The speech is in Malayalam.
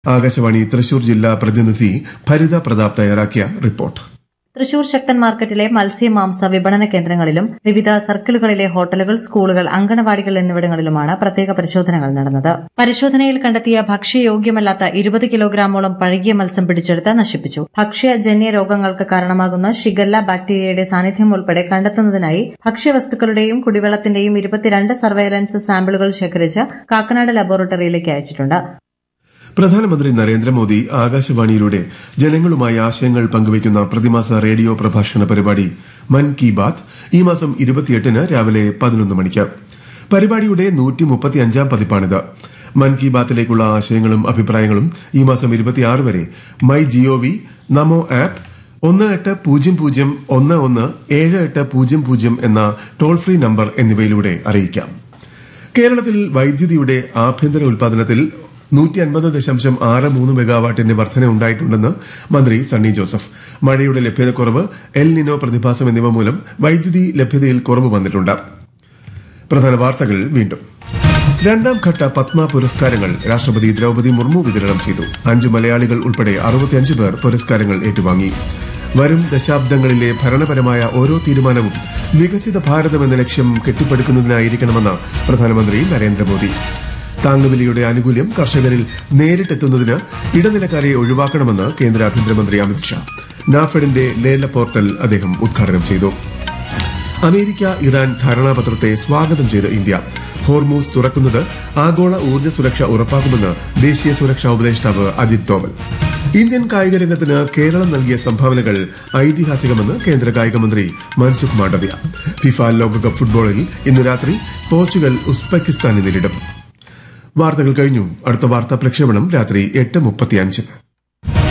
ആകാശവാണി തൃശൂർ ജില്ലാ പ്രതിനിധി ഭരിത പ്രതാപ് തയ്യാറാക്കിയ റിപ്പോർട്ട് തൃശൂർ ശക്തൻ മാർക്കറ്റിലെ മത്സ്യ മാംസ വിപണന കേന്ദ്രങ്ങളിലും വിവിധ സർക്കിളുകളിലെ ഹോട്ടലുകൾ സ്കൂളുകൾ അങ്കണവാടികൾ എന്നിവിടങ്ങളിലുമാണ് പ്രത്യേക പരിശോധനകൾ നടന്നത് പരിശോധനയിൽ കണ്ടെത്തിയ ഭക്ഷ്യയോഗ്യമല്ലാത്ത ഇരുപത് കിലോഗ്രാമോളം പഴകിയ മത്സ്യം പിടിച്ചെടുത്ത് നശിപ്പിച്ചു ഭക്ഷ്യജന്യ രോഗങ്ങൾക്ക് കാരണമാകുന്ന ഷിഗല്ല ബാക്ടീരിയയുടെ സാന്നിധ്യം ഉൾപ്പെടെ കണ്ടെത്തുന്നതിനായി ഭക്ഷ്യവസ്തുക്കളുടെയും കുടിവെള്ളത്തിന്റെയും ഇരുപത്തിരണ്ട് സർവൈലൻസ് സാമ്പിളുകൾ ശേഖരിച്ച് കാക്കനാട് ലബോറട്ടറിയിലേക്ക് അയച്ചിട്ടുണ്ട് പ്രധാനമന്ത്രി നരേന്ദ്രമോദി ആകാശവാണിയിലൂടെ ജനങ്ങളുമായി ആശയങ്ങൾ പങ്കുവയ്ക്കുന്ന പ്രതിമാസ റേഡിയോ പ്രഭാഷണ പരിപാടി മൻ കി ബാത്ത് ഈ മാസം ഇരുപത്തിയെട്ടിന് രാവിലെ പതിനൊന്ന് മണിക്ക് പരിപാടിയുടെ നൂറ്റി മുപ്പത്തിയഞ്ചാം പതിപ്പാണിത് മൻ കി ബാത്തിലേക്കുള്ള ആശയങ്ങളും അഭിപ്രായങ്ങളും ഈ മാസം ഇരുപത്തിയാറ് വരെ മൈ ജിഒവി നമോ ആപ്പ് ഒന്ന് എട്ട് പൂജ്യം പൂജ്യം ഒന്ന് ഒന്ന് ഏഴ് എട്ട് പൂജ്യം പൂജ്യം എന്ന ടോൾ ഫ്രീ നമ്പർ എന്നിവയിലൂടെ അറിയിക്കാം കേരളത്തിൽ വൈദ്യുതിയുടെ ആഭ്യന്തര ഉൽപാദനത്തിൽ നൂറ്റി അൻപത് ദശാംശം ആറ് മൂന്ന് മെഗാവാട്ടിന്റെ വർധന ഉണ്ടായിട്ടുണ്ടെന്ന് മന്ത്രി സണ്ണി ജോസഫ് മഴയുടെ ലഭ്യതക്കുറവ് എൽ നിനോ പ്രതിഭാസം എന്നിവ മൂലം വൈദ്യുതി ലഭ്യതയിൽ കുറവ് വന്നിട്ടുണ്ട് പ്രധാന വാർത്തകൾ വീണ്ടും രണ്ടാം ഘട്ട പത്മ പുരസ്കാരങ്ങൾ രാഷ്ട്രപതി ദ്രൌപദി മുർമു വിതരണം ചെയ്തു അഞ്ചു മലയാളികൾ ഉൾപ്പെടെ അറുപത്തിയഞ്ച് പേർ പുരസ്കാരങ്ങൾ ഏറ്റുവാങ്ങി വരും ദശാബ്ദങ്ങളിലെ ഭരണപരമായ ഓരോ തീരുമാനവും വികസിത ഭാരതം എന്ന ലക്ഷ്യം കെട്ടിപ്പടുക്കുന്നതിനായിരിക്കണമെന്ന് പ്രധാനമന്ത്രി നരേന്ദ്രമോദി താങ്ങുവിലയുടെ ആനുകൂല്യം കർഷകരിൽ നേരിട്ടെത്തുന്നതിന് ഇടനിലക്കാരെ ഒഴിവാക്കണമെന്ന് കേന്ദ്ര ആഭ്യന്തരമന്ത്രി അമിത്ഷാ നാഫെഡിന്റെ ലേല പോർട്ടൽ അദ്ദേഹം ഉദ്ഘാടനം ചെയ്തു അമേരിക്ക ഇറാൻ ധാരണാപത്രത്തെ സ്വാഗതം ചെയ്ത് ഇന്ത്യ ഹോർമൂസ് തുറക്കുന്നത് ആഗോള ഊർജ്ജ സുരക്ഷ ഉറപ്പാക്കുമെന്ന് ദേശീയ സുരക്ഷാ ഉപദേഷ്ടാവ് അജിത് ഡോവൽ ഇന്ത്യൻ കായിക രംഗത്തിന് കേരളം നൽകിയ സംഭാവനകൾ ഐതിഹാസികമെന്ന് കേന്ദ്ര കായിക മന്ത്രി മൻസുഖ് മാണ്ഡവ്യ ഫിഫ ലോകകപ്പ് ഫുട്ബോളിൽ ഇന്ന് രാത്രി പോർച്ചുഗൽ ഉസ്ബെക്കിസ്ഥാനെ നേരിടും വാർത്തകൾ കഴിഞ്ഞു അടുത്ത വാർത്താ പ്രക്ഷേപണം രാത്രി എട്ട് മുപ്പത്തിയഞ്ചിന്